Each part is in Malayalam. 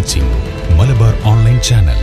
watching Malabar online channel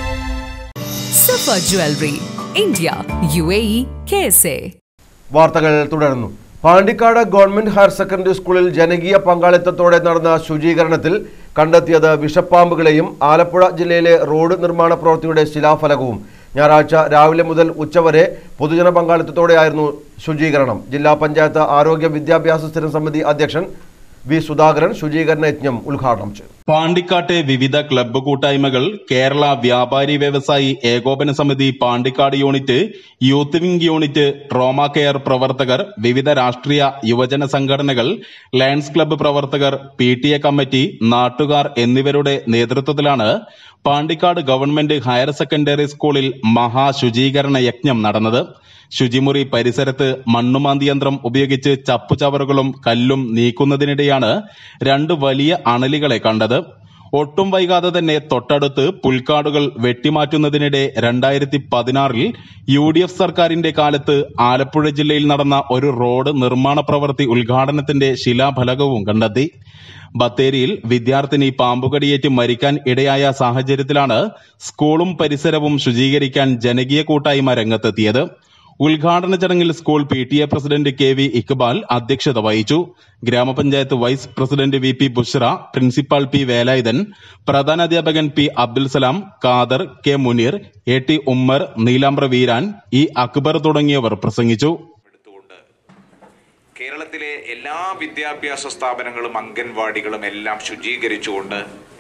Safa jewellery India U A E K S A വാർത്തകൾ തുടരുന്നു പാണ്ടിക്കാട് ഗവൺമെന്റ് ഹയർ സെക്കൻഡറി സ്കൂളിൽ ജനകീയ പങ്കാളിത്തത്തോടെ നടന്ന ശുചീകരണത്തിൽ കണ്ടെത്തിയത് വിഷപ്പാമ്പുകളെയും ആലപ്പുഴ ജില്ലയിലെ റോഡ് നിർമ്മാണ പ്രവൃത്തിയുടെ ശിലാഫലകവും ഞായറാഴ്ച രാവിലെ മുതൽ ഉച്ചവരെ പൊതുജന പങ്കാളിത്തത്തോടെയായിരുന്നു ശുചീകരണം ജില്ലാ പഞ്ചായത്ത് ആരോഗ്യ വിദ്യാഭ്യാസ സ്ഥിരം സമിതി അധ്യക്ഷൻ വി സുധാകരൻ ശുചീകരണ യജ്ഞം ഉദ്ഘാടനം ചെയ്തു പാണ്ടിക്കാട്ടെ വിവിധ ക്ലബ്ബ് കൂട്ടായ്മകൾ കേരള വ്യാപാരി വ്യവസായി ഏകോപന സമിതി Pandikkad unit youth wing unit trauma care പ്രവർത്തകർ വിവിധ രാഷ്ട്രീയ യുവജന സംഘടനകൾ ലയൺസ് ക്ലബ്ബ് പ്രവർത്തകർ പി ടി എ കമ്മിറ്റി നാട്ടുകാർ എന്നിവരുടെ നേതൃത്വത്തിലാണ് പാണ്ടിക്കാട് ഗവൺമെന്റ് ഹയർ സെക്കൻഡറി സ്കൂളിൽ മഹാശുചീകരണ യജ്ഞം നടന്നത് ശുചിമുറി പരിസരത്ത് മണ്ണുമാന്തി യന്ത്രം ഉപയോഗിച്ച് ചപ്പുചവറുകളും കല്ലും നീക്കുന്നതിനിടെയാണ് രണ്ട് വലിയ അണലികളെ കണ്ടത് ഒട്ടും വൈകാതെ തന്നെ തൊട്ടടുത്ത് പുൽക്കാടുകൾ വെട്ടിമാറ്റുന്നതിനിടെ രണ്ടായിരത്തി പതിനാറിൽ യു ഡി എഫ് സർക്കാരിന്റെ കാലത്ത് ആലപ്പുഴ ജില്ലയിൽ നടന്ന ഒരു റോഡ് നിർമ്മാണ പ്രവൃത്തി ഉദ്ഘാടനത്തിന്റെ ശിലാഫലകവും കണ്ടെത്തി ബത്തേരിയിൽ വിദ്യാർത്ഥിനി പാമ്പുകടിയേറ്റ് മരിക്കാൻ ഇടയായ സാഹചര്യത്തിലാണ് സ്കൂളും പരിസരവും ശുചീകരിക്കാൻ ജനകീയ കൂട്ടായ്മ രംഗത്തെത്തിയത് ഉദ്ഘാടന ചടങ്ങിൽ school P T A president K V Iqbal അധ്യക്ഷത വഹിച്ചു ഗ്രാമപഞ്ചായത്ത് vice president V P Bushra principal P Velayudhan പ്രധാനാധ്യാപകൻ P Abdul Salam Khader K Muneer A T Ummer Neelambra Veeran E Akbar തുടങ്ങിയവർ പ്രസംഗിച്ചു എടുത്തുകൊണ്ട് കേരളത്തിലെ എല്ലാ വിദ്യാഭ്യാസ സ്ഥാപനങ്ങളും അംഗൻവാടികളും എല്ലാം ശുചീകരിച്ചുകൊണ്ട്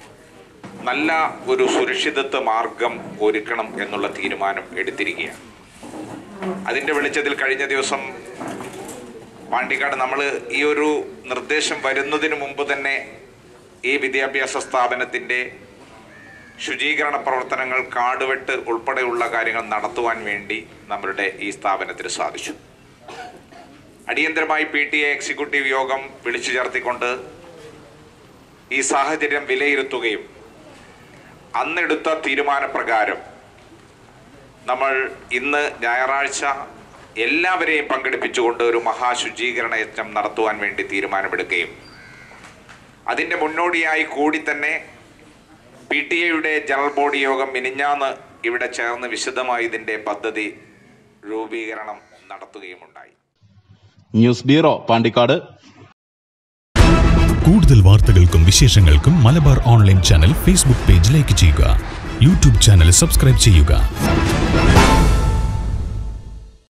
നല്ല ഒരു സുരക്ഷിതത്വ മാർഗം ഒരുക്കണം എന്നുള്ള തീരുമാനം എടുത്തിരിക്കുകയാണ് അതിൻ്റെ വെളിച്ചത്തിൽ കഴിഞ്ഞ ദിവസം പാണ്ടിക്കാട് നമ്മൾ ഈ ഒരു നിർദ്ദേശം വരുന്നതിന് മുമ്പ് തന്നെ ഈ വിദ്യാഭ്യാസ സ്ഥാപനത്തിൻ്റെ ശുചീകരണ പ്രവർത്തനങ്ങൾ കാടുവെട്ട് ഉൾപ്പെടെയുള്ള കാര്യങ്ങൾ നടത്തുവാൻ വേണ്ടി നമ്മളുടെ ഈ സ്ഥാപനത്തിന് സാധിച്ചു അടിയന്തരമായി പി ടി എ എക്സിക്യൂട്ടീവ് യോഗം വിളിച്ചു ചേർത്തിക്കൊണ്ട് ഈ സാഹചര്യം വിലയിരുത്തുകയും അന്നെടുത്ത തീരുമാനപ്രകാരം നമ്മൾ ഇന്ന് ഞായറാഴ്ച എല്ലാവരെയും പങ്കെടുപ്പിച്ചുകൊണ്ട് ഒരു മഹാശുചീകരണ യജ്ഞം നടത്തുവാൻ വേണ്ടി തീരുമാനമെടുക്കുകയും അതിൻ്റെ മുന്നോടിയായി കൂടി തന്നെ പി ടി എയുടെ ജനറൽ ബോഡി യോഗം മിനിഞ്ഞാന്ന് ഇവിടെ ചേർന്ന് വിശദമായി ഇതിൻ്റെ പദ്ധതി രൂപീകരണം നടത്തുകയുമുണ്ടായി ന്യൂസ് ബ്യൂറോ പാണ്ടിക്കാട് കൂടുതൽ വാർത്തകൾക്കും വിശേഷങ്ങൾക്കും Malabar online channel Facebook page like ചെയ്യുക യൂട്യൂബ് ചാനൽ സബ്സ്ക്രൈബ് ചെയ്യുക